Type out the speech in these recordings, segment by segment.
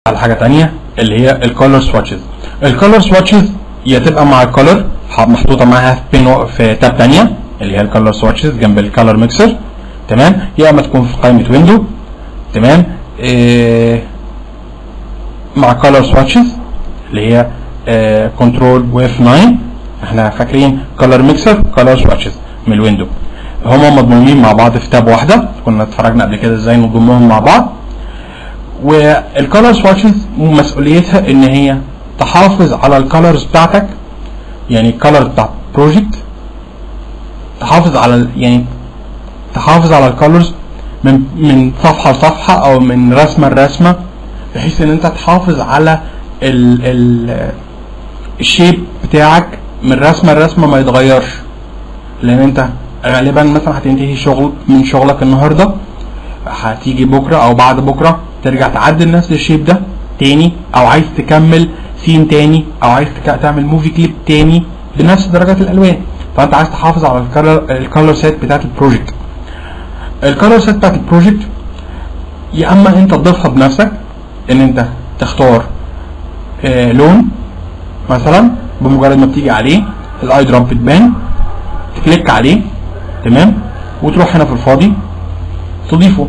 على حاجه تانية اللي هي الكولر سواتشز الكولر سواتشز يا تبقى مع الكولر محطوطه معاها في بين في تاب تانية اللي هي الكولر سواتشز جنب الكولر ميكسر تمام يا اما تكون في قائمه ويندو تمام إيه مع كولر سواتشز اللي هي كنترول واف 9 احنا فاكرين كولر ميكسر كولر سواتشز من الويندو هما مضمومين مع بعض في تاب واحده كنا اتفرجنا قبل كده ازاي نضمهم مع بعض والكولر سواتشز مسؤوليتها ان هي تحافظ على الكولرز بتاعتك يعني الكولر بتاع بروجكت تحافظ على يعني تحافظ على الكولرز من من صفحه لصفحه او من رسمه لرسمه بحيث ان انت تحافظ على ال ال الشيب بتاعك من رسمه لرسمه ما يتغيرش لان انت غالبا مثلا هتنتهي شغل من شغلك النهارده هتيجي بكره او بعد بكره ترجع تعدل نفس الشيب ده تاني او عايز تكمل سين تاني او عايز تعمل موفي كليب تاني بنفس درجات الالوان فانت عايز تحافظ على الكالر الكالر سيت بتاعت البروجكت الكالر سيت بتاعت البروجكت يا اما انت تضيفها بنفسك ان انت تختار آه لون مثلا بمجرد ما بتيجي عليه الاي دروب بتبان تكليك عليه تمام وتروح هنا في الفاضي تضيفه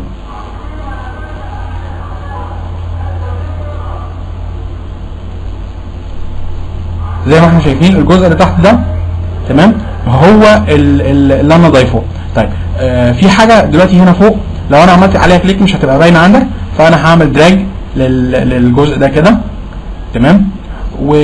زي ما احنا شايفين الجزء اللي تحت ده تمام هو اللي انا ضايفه طيب آه في حاجه دلوقتي هنا فوق لو انا عملت عليها كليك مش هتبقى باينه عندك فانا هعمل دراج للجزء ده كده تمام و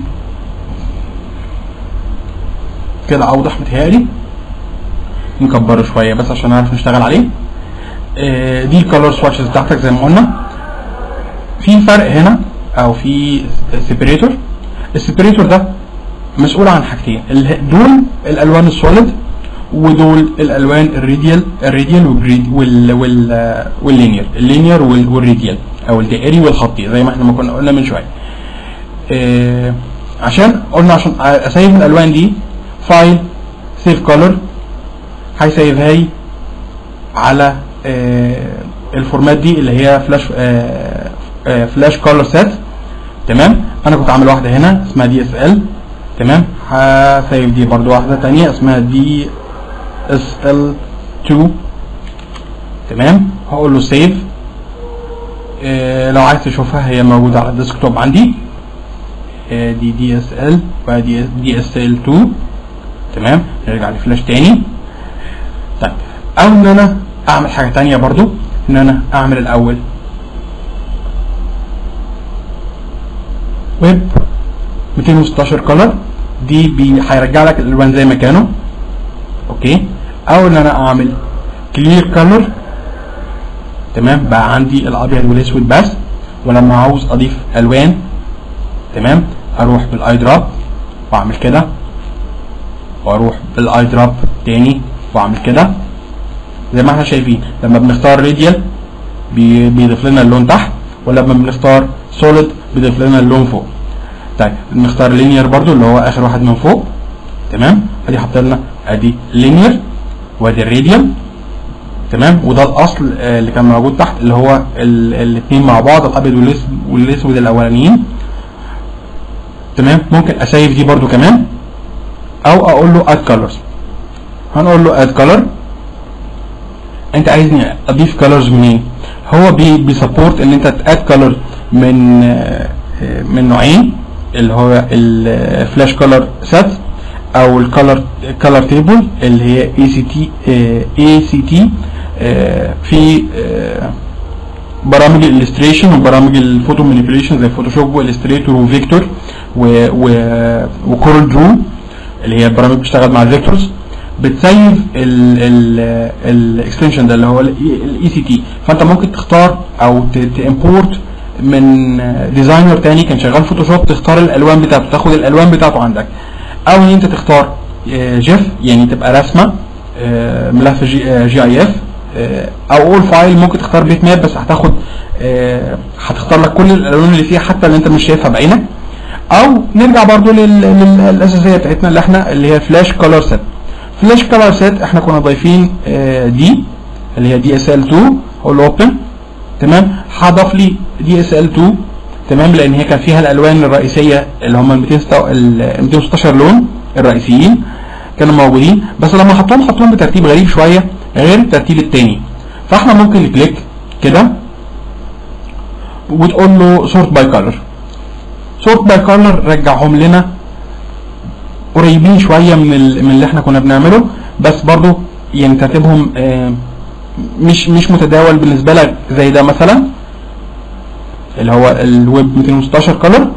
كده اوضح متهيألي نكبره شويه بس عشان نعرف نشتغل عليه آه دي الكالر سواتشز بتاعتك زي ما قلنا في فرق هنا او في سيبريتور السيبريتور ده مسؤول عن حاجتين دول الالوان السوليد ودول الالوان الريديال الريديال وال وال واللينير اللينير والريديال او الدائري والخطي زي ما احنا ما كنا قلنا من شويه إيه عشان قلنا عشان اسيف الالوان دي فايل سيف كولر هيسيفها لي على إيه الفورمات دي اللي هي فلاش إيه فلاش كولر سيت تمام انا كنت عامل واحده هنا اسمها دي اس ال تمام هسيف دي برضو واحده تانية اسمها دي اس ال 2 تمام هقول له سيف إيه لو عايز تشوفها هي موجوده على الديسكتوب عندي إيه دي دي اس ال ودي دي اس ال 2 تمام نرجع لفلاش تاني طيب او ان انا اعمل حاجه تانية برضو ان انا اعمل الاول ويب 216 كولر دي هيرجع لك الالوان زي ما كانوا اوكي او ان انا اعمل كلير كولر تمام بقى عندي الابيض والاسود بس ولما عاوز اضيف الوان تمام اروح بالاي دروب واعمل كده واروح بالاي دروب تاني واعمل كده زي ما احنا شايفين لما بنختار راديال بيضيف لنا اللون تحت ولما بنختار سوليد بيضيف لنا اللون فوق طيب نختار لينير برضو اللي هو اخر واحد من فوق تمام ادي حط لنا ادي لينير وادي الراديال تمام وده الاصل اللي كان موجود تحت اللي هو الاثنين مع بعض الابيض والاسود الاولانيين تمام ممكن اسيف دي برضو كمان او اقول له اد كولرز هنقول له اد كولر انت عايزني اضيف كولرز منين هو بي بيسبورت ان انت تاد كولر من من نوعين اللي هو الفلاش كولر سيت او الكولر كولر تيبل اللي هي اي سي تي اي سي تي في برامج الالستريشن وبرامج الفوتو مانيبيوليشن زي فوتوشوب والستريتور وفيكتور وكورل درو اللي هي البرامج بتشتغل مع الفيكتورز بتسيف الاكستنشن ده اللي هو الاي سي تي فانت ممكن تختار او تامبورت من ديزاينر تاني كان شغال فوتوشوب تختار الالوان بتاعته تاخد الالوان بتاعته عندك او ان انت تختار جيف يعني تبقى رسمه ملف جي, جي اي اف او اول فايل ممكن تختار بيت ماب بس هتاخد هتختار لك كل الالوان اللي فيها حتى اللي انت مش شايفها بعينك او نرجع برضو للاساسيه بتاعتنا اللي احنا اللي هي فلاش كولر سيت فلاش كولر سيت احنا كنا ضايفين دي اللي هي دي اس ال 2 هقول له اوبن تمام هضاف لي دي اس ال 2 تمام لان هي كان فيها الالوان الرئيسيه اللي هم ال 200 ال 216 لون الرئيسيين كانوا موجودين بس لما حطوهم حطوهم بترتيب غريب شويه غير الترتيب التاني فاحنا ممكن نكليك كده وتقول له سورت باي كولر سورت باي كولر رجعهم لنا قريبين شويه من ال- من اللي احنا كنا بنعمله بس برضو يعني ترتيبهم آه، مش مش متداول بالنسبه لك زي ده مثلا اللي هو الويب 216 كولر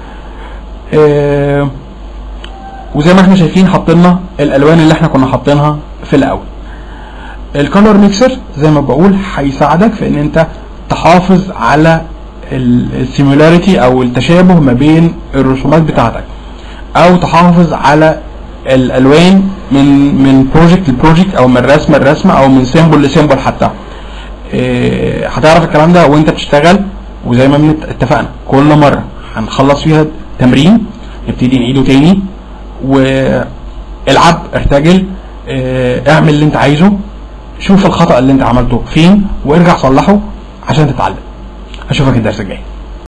وزي ما احنا شايفين حاطيننا الالوان اللي احنا كنا حاطينها في الاول الكولر ميكسر زي ما بقول هيساعدك في ان انت تحافظ على السيميلاريتي او التشابه ما بين الرسومات بتاعتك او تحافظ على الالوان من من بروجكت لبروجكت او من رسمه لرسمه او من سيمبل لسيمبل حتى إيه، هتعرف الكلام ده وانت بتشتغل وزي ما بنت- اتفقنا كل مره هنخلص فيها تمرين نبتدي نعيده تاني والعب ارتجل إيه، اعمل اللي انت عايزه شوف الخطأ اللي انت عملته فين وارجع صلحه عشان تتعلم اشوفك الدرس الجاي